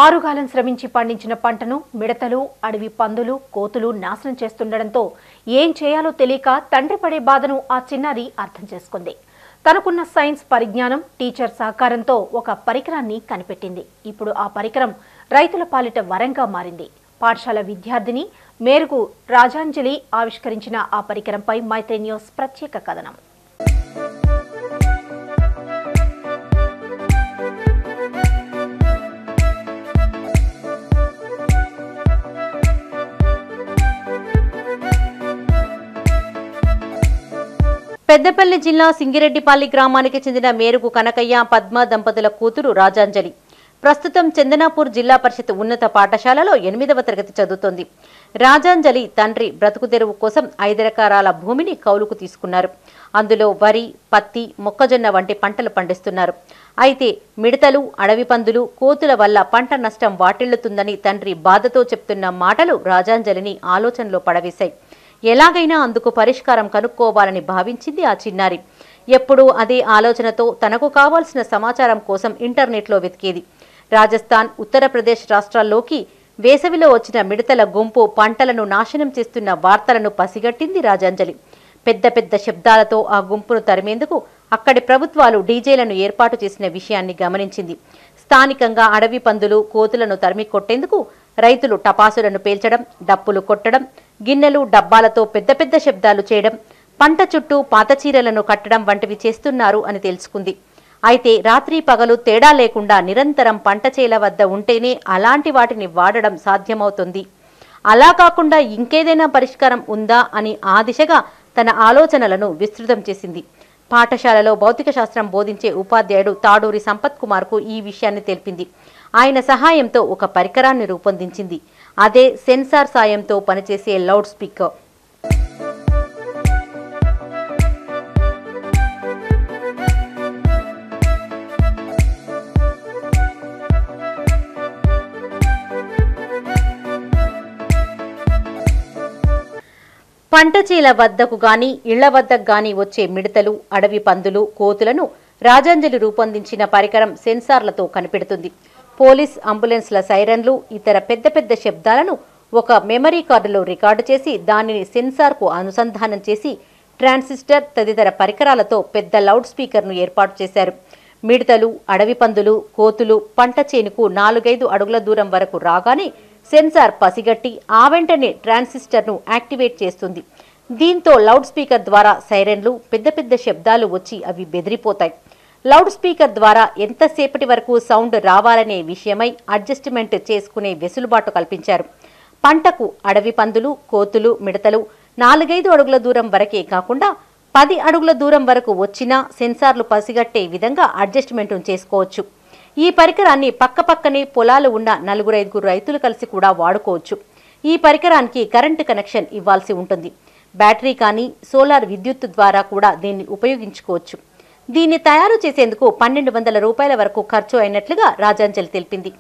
ఆరుగాలం శ్రమించి పండించిన పంటను మిడతలు అడవి పందులు కోతులు నాశనం చేస్తుండటంతో ఏం చేయాలో తెలియక తండ్రి పడే బాధను ఆ చిన్నారి అర్థం చేసుకుంది తనకున్న సైన్స్ పరిజ్ఞానం టీచర్ సహకారంతో ఒక పరికరాన్ని కనిపెట్టింది ఇప్పుడు ఆ పరికరం రైతుల పాలిట వరంగా మారింది పాఠశాల విద్యార్థిని మేరకు రాజాంజలి ఆవిష్కరించిన ఆ పరికరంపై మైత్రి న్యూస్ ప్రత్యేక కథనం పెద్దపల్లి జిల్లా సింగిరెడ్డిపల్లి గ్రామానికి చెందిన మేరుగు కనకయ్య పద్మ దంపతుల కూతురు రాజాంజలి ప్రస్తుతం చందనాపూర్ జిల్లా పరిషత్ ఉన్నత పాఠశాలలో ఎనిమిదవ తరగతి చదువుతోంది రాజాంజలి తండ్రి బ్రతుకు తెరువు కోసం ఐదు రకాల భూమిని కౌలుకు తీసుకున్నారు అందులో వరి పత్తి మొక్కజొన్న వంటి పంటలు పండిస్తున్నారు అయితే మిడతలు అడవి పందులు కోతుల వల్ల పంట నష్టం వాటిల్లుతుందని తండ్రి బాధతో చెప్తున్న మాటలు రాజాంజలిని ఆలోచనలో పడవేశాయి ఎలాగైనా అందుకు పరిష్కారం కనుక్కోవాలని భావించింది ఆ చిన్నారి ఎప్పుడూ అదే ఆలోచనతో తనకు కావాల్సిన సమాచారం కోసం ఇంటర్నెట్లో వెతికేది రాజస్థాన్ ఉత్తరప్రదేశ్ రాష్ట్రాల్లోకి వేసవిలో వచ్చిన మిడతల గుంపు పంటలను నాశనం చేస్తున్న వార్తలను పసిగట్టింది రాజాంజలి పెద్ద పెద్ద శబ్దాలతో ఆ గుంపును తరిమేందుకు అక్కడి ప్రభుత్వాలు డీజేలను ఏర్పాటు చేసిన విషయాన్ని గమనించింది స్థానికంగా అడవి పందులు కోతులను తరిమి కొట్టేందుకు రైతులు టపాసులను పేల్చడం డప్పులు కొట్టడం గిన్నెలు డబ్బాలతో పెద్ద పెద్ద శబ్దాలు చేయడం పంట చుట్టూ పాత చీరలను కట్టడం వంటివి చేస్తున్నారు అని తెలుసుకుంది అయితే రాత్రి పగలు తేడా లేకుండా నిరంతరం పంట చేల వద్ద ఉంటేనే అలాంటి వాటిని వాడడం సాధ్యమవుతుంది అలా కాకుండా ఇంకేదైనా పరిష్కారం ఉందా అని ఆ దిశగా తన ఆలోచనలను విస్తృతం చేసింది పాఠశాలలో భౌతిక శాస్త్రం బోధించే ఉపాధ్యాయుడు తాడూరి సంపత్ కుమార్కు ఈ విషయాన్ని తెలిపింది ఆయన సహాయంతో ఒక పరికరాన్ని రూపొందించింది అదే సెన్సార్ సాయంతో పనిచేసే లౌడ్ స్పీకర్ పంట చేల వద్దకు గాని ఇళ్ల వద్దకు గాని వచ్చే మిడతలు అడవి పందులు కోతులను రాజాంజలి రూపొందించిన పరికరం సెన్సార్లతో కనిపెడుతుంది పోలీస్ అంబులెన్స్ల సైరన్లు ఇతర పెద్ద పెద్ద శబ్దాలను ఒక మెమరీ కార్డులో రికార్డు చేసి దానిని సెన్సార్కు అనుసంధానం చేసి ట్రాన్సిస్టర్ తదితర పరికరాలతో పెద్ద లౌడ్ స్పీకర్ను ఏర్పాటు చేశారు మిడతలు అడవి పందులు కోతులు పంట చేనుకు నాలుగైదు అడుగుల దూరం వరకు రాగానే సెన్సార్ పసిగట్టి ఆ వెంటనే ట్రాన్సిస్టర్ను యాక్టివేట్ చేస్తుంది దీంతో లౌడ్ స్పీకర్ ద్వారా సైరన్లు పెద్ద పెద్ద శబ్దాలు వచ్చి అవి బెదిరిపోతాయి లౌడ్ స్పీకర్ ద్వారా ఎంతసేపటి వరకు సౌండ్ రావాలనే విషయమై అడ్జస్ట్మెంట్ చేసుకునే వెసులుబాటు కల్పించారు పంటకు అడవి పందులు కోతులు మిడతలు నాలుగైదు అడుగుల దూరం వరకే కాకుండా పది అడుగుల దూరం వరకు వచ్చినా సెన్సార్లు పసిగట్టే విధంగా అడ్జస్ట్మెంట్ చేసుకోవచ్చు ఈ పరికరాన్ని పక్కపక్కనే పొలాలు ఉన్న నలుగురు ఐదుగురు రైతులు కలిసి కూడా వాడుకోవచ్చు ఈ పరికరానికి కరెంటు కనెక్షన్ ఇవ్వాల్సి ఉంటుంది బ్యాటరీ కానీ సోలార్ విద్యుత్ ద్వారా కూడా దీన్ని ఉపయోగించుకోవచ్చు దీన్ని తయారు చేసేందుకు పన్నెండు వందల రూపాయల వరకు ఖర్చు అయినట్లుగా రాజాంజలి తెలిపింది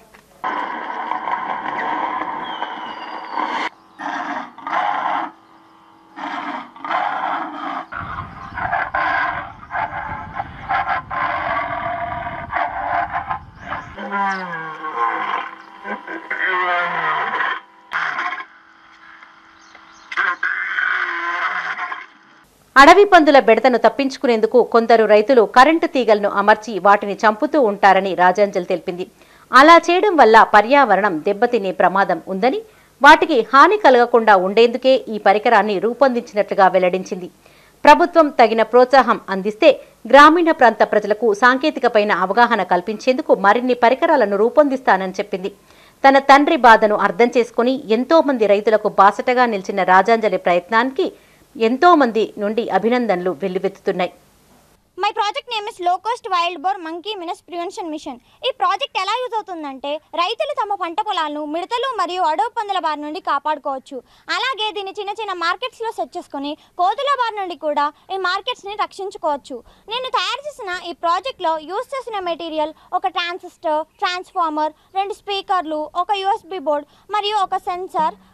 అడవి పందుల బెడతను తప్పించుకునేందుకు కొందరు రైతులు కరెంటు తీగలను అమర్చి వాటిని చంపుతూ ఉంటారని రాజాంజలి తెలిపింది అలా చేయడం వల్ల పర్యావరణం దెబ్బతినే ప్రమాదం ఉందని వాటికి హాని కలగకుండా ఉండేందుకే ఈ పరికరాన్ని రూపొందించినట్లుగా వెల్లడించింది ప్రభుత్వం తగిన ప్రోత్సాహం అందిస్తే గ్రామీణ ప్రాంత ప్రజలకు సాంకేతికపైన అవగాహన కల్పించేందుకు మరిన్ని పరికరాలను రూపొందిస్తానని చెప్పింది తన తండ్రి బాధను అర్థం చేసుకుని ఎంతో మంది రైతులకు బాసటగా నిలిచిన రాజాంజలి ప్రయత్నానికి ఎంతో మంది నుండి అభినందనలు వెల్లువెత్తుతున్నాయి my project name is low cost wild boar monkey menace prevention mission ఈ ప్రాజెక్ట్ ఎలా యూజ్ అవుతుందంటే రైతులు తమ పంట పొలాలను మిడతలు మరియు అడవి పందుల బారి నుండి కాపాడుకోవచ్చు అలాగే దీన్ని చిన్న చిన్న మార్కెట్స్లో సెట్ చేసుకొని కోతుల బారి నుండి కూడా ఈ మార్కెట్స్ని రక్షించుకోవచ్చు నేను తయారు చేసిన ఈ ప్రాజెక్ట్లో యూజ్ చేసిన మెటీరియల్ ఒక ట్రాన్సిస్టర్ ట్రాన్స్ఫార్మర్ రెండు స్పీకర్లు ఒక యూఎస్బి బోర్డ్ మరియు ఒక సెన్సార్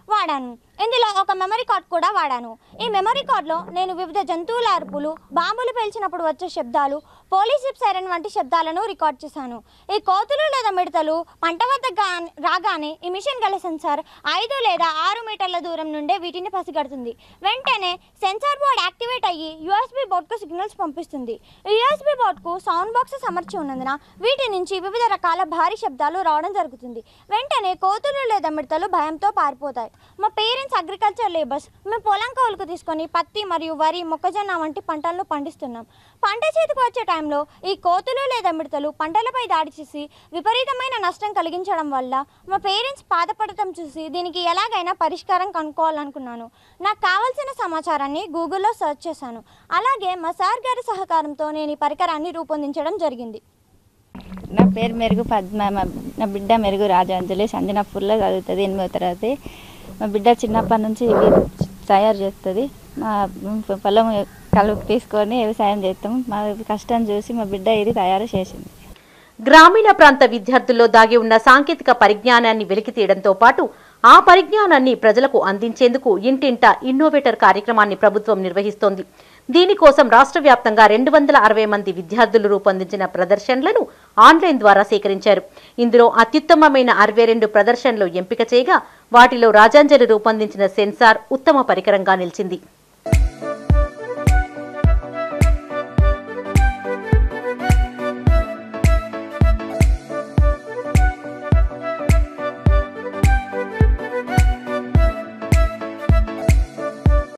వాడాను ఇందులో ఒక మెమరీ కార్డ్ కూడా వాడాను ఈ మెమరీ కార్డులో నేను వివిధ జంతువుల అరుపులు బాంబులు పేల్చినప్పుడు వచ్చే శబ్దాలు పోలీస్ జిప్ సైరన్ వంటి శబ్దాలను రికార్డ్ చేశాను ఈ కోతులు లేదా మిడతలు పంట వద్ద గా- రాగానే ఈ మిషన్ గల సెన్సార్ ఐదు లేదా ఆరు మీటర్ల దూరం నుండే వీటిని పసిగడుతుంది వెంటనే సెన్సార్ బోర్డ్ యాక్టివేట్ అయ్యి యూఎస్బీ బోర్డ్కు సిగ్నల్స్ పంపిస్తుంది ఈ యూఎస్బీ బోర్డ్కు సౌండ్ బాక్సెస్ అమర్చి ఉన్నందున వీటి నుంచి వివిధ రకాల భారీ శబ్దాలు రావడం జరుగుతుంది వెంటనే కోతులు లేదా మిడతలు భయంతో పారిపోతాయి మా పేరెంట్స్ అగ్రికల్చర్ లేబర్స్ మేము పొలం కౌలుకు తీసుకొని పత్తి మరియు వరి మొక్కజొన్న వంటి పంటలను పండిస్తున్నాం పంట చేతికి వచ్చే టైంలో ఈ కోతులు లేదా మిడతలు పంటలపై దాడి చేసి విపరీతమైన నష్టం కలిగించడం వల్ల మా పేరెంట్స్ బాధపడటం చూసి దీనికి ఎలాగైనా పరిష్కారం కనుక్కోవాలనుకున్నాను నాకు కావాల్సిన సమాచారాన్ని గూగుల్లో సెర్చ్ చేశాను అలాగే మా సార్ గారి సహకారంతో నేను ఈ పరికరాన్ని రూపొందించడం జరిగింది నా పేరు మెరుగు పద్మ మా నా బిడ్డ మెరుగు రాజాంజలి సంజనాపూర్లో చదువుతుంది ఎనిమిదో తరగతి మా బిడ్డ చిన్నప్పటి నుంచి ఇవి తయారు చేస్తుంది మా పొలం కలుపు తీసుకొని వ్యవసాయం చేస్తాం మా కష్టం చూసి మా బిడ్డ ఇది తయారు చేసింది గ్రామీణ ప్రాంత విద్యార్థుల్లో దాగి ఉన్న సాంకేతిక పరిజ్ఞానాన్ని వెలికి తీయడంతో పాటు ఆ పరిజ్ఞానాన్ని ప్రజలకు అందించేందుకు ఇంటింట ఇన్నోవేటర్ కార్యక్రమాన్ని ప్రభుత్వం నిర్వహిస్తోంది దీనికోసం రాష్ట్ర వ్యాప్తంగా రెండు వందల అరవై మంది విద్యార్థులు రూపొందించిన ప్రదర్శనలను ఆన్లైన్ ద్వారా సేకరించారు ఇందులో అత్యుత్తమమైన అరవై రెండు ప్రదర్శనలు ఎంపిక చేయగా వాటిలో రాజాంజలి రూపొందించిన సెన్సార్ ఉత్తమ పరికరంగా నిలిచింది